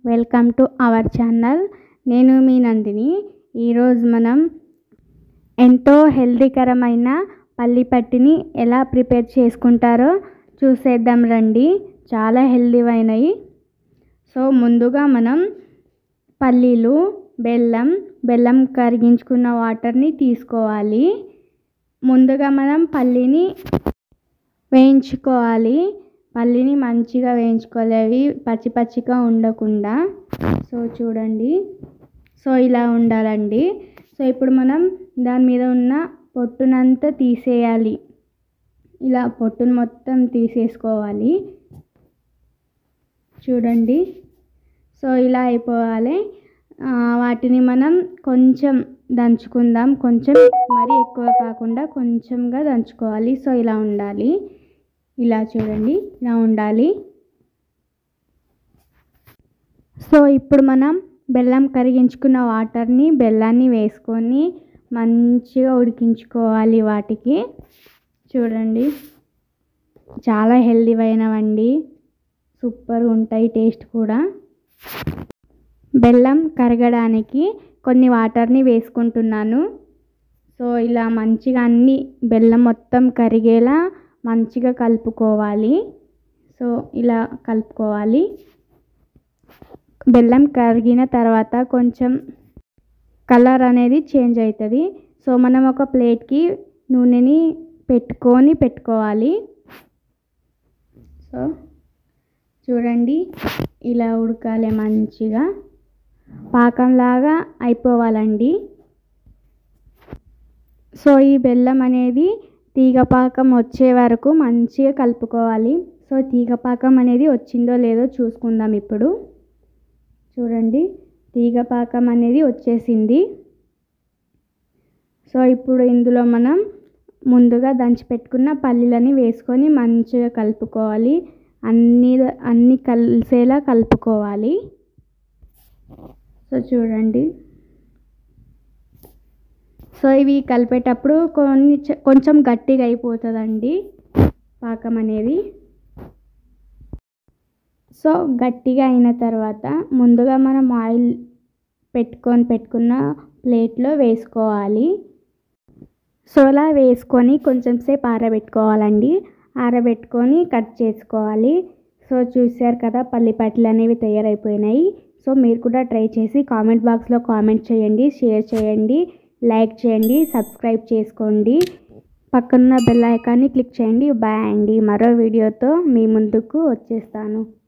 welcome to our channel నేను మీ నందిని ఈరోజు మనం ఎంతో హెల్దీకరమైన పల్లి పట్టిని ఎలా ప్రిపేర్ చేసుకుంటారో చూసేద్దాం రండి చాలా హెల్దీవైనవి సో ముందుగా మనం పల్లీలు బెల్లం బెల్లం కరిగించుకున్న వాటర్ని తీసుకోవాలి ముందుగా మనం పల్లీని వేయించుకోవాలి పల్లీని మంచిగా వేయించుకోవాలి అవి పచ్చి పచ్చిగా ఉండకుండా సో చూడండి సో ఇలా ఉండాలండి సో ఇప్పుడు మనం దాని మీద ఉన్న పొట్టునంతా తీసేయాలి ఇలా పొట్టును మొత్తం తీసేసుకోవాలి చూడండి సో ఇలా అయిపోవాలి వాటిని మనం కొంచెం దంచుకుందాం కొంచెం మరీ ఎక్కువ కాకుండా కొంచెంగా దంచుకోవాలి సో ఇలా ఉండాలి ఇలా చూడండి ఇలా ఉండాలి సో ఇప్పుడు మనం బెల్లం కరిగించుకున్న వాటర్ని బెల్లాన్ని వేసుకొని మంచిగా ఉడికించుకోవాలి వాటికి చూడండి చాలా హెల్దీవైనవండి సూపర్ ఉంటాయి టేస్ట్ కూడా బెల్లం కరగడానికి కొన్ని వాటర్ని వేసుకుంటున్నాను సో ఇలా మంచిగా అన్ని బెల్లం మొత్తం కరిగేలా మంచిగా కలుపుకోవాలి సో ఇలా కలుపుకోవాలి బెల్లం కరిగిన తర్వాత కొంచెం కలర్ అనేది చేంజ్ అవుతుంది సో మనం ఒక ప్లేట్కి నూనెని పెట్టుకొని పెట్టుకోవాలి సో చూడండి ఇలా ఉడకాలి మంచిగా పాకంలాగా అయిపోవాలండి సో ఈ బెల్లం అనేది తీగపాకం వచ్చే వరకు మంచిగా కలుపుకోవాలి సో తీగపాకం అనేది వచ్చిందో లేదో చూసుకుందాం ఇప్పుడు చూడండి తీగపాకం అనేది వచ్చేసింది సో ఇప్పుడు ఇందులో మనం ముందుగా దంచి పెట్టుకున్న పల్లీలని వేసుకొని మంచిగా కలుపుకోవాలి అన్ని అన్ని కలిసేలా కలుపుకోవాలి సో చూడండి సో ఇవి కలిపేటప్పుడు కొన్ని కొంచెం గట్టిగా అయిపోతుందండి పాకం అనేది సో గట్టిగా అయిన తర్వాత ముందుగా మనం ఆయిల్ పెట్టుకొని పెట్టుకున్న ప్లేట్లో వేసుకోవాలి సో అలా వేసుకొని కొంచెం సేపు ఆరబెట్టుకోవాలండి ఆరబెట్టుకొని కట్ చేసుకోవాలి సో చూసారు కదా పల్లి పట్లు అనేవి తయారైపోయినాయి సో మీరు కూడా ట్రై చేసి కామెంట్ బాక్స్లో కామెంట్ చేయండి షేర్ చేయండి లైక్ చేయండి సబ్స్క్రైబ్ చేసుకోండి పక్కన బెల్ ఐకాన్ని క్లిక్ చేయండి బాయ్ అండి మరో వీడియోతో మీ ముందుకు వచ్చేస్తాను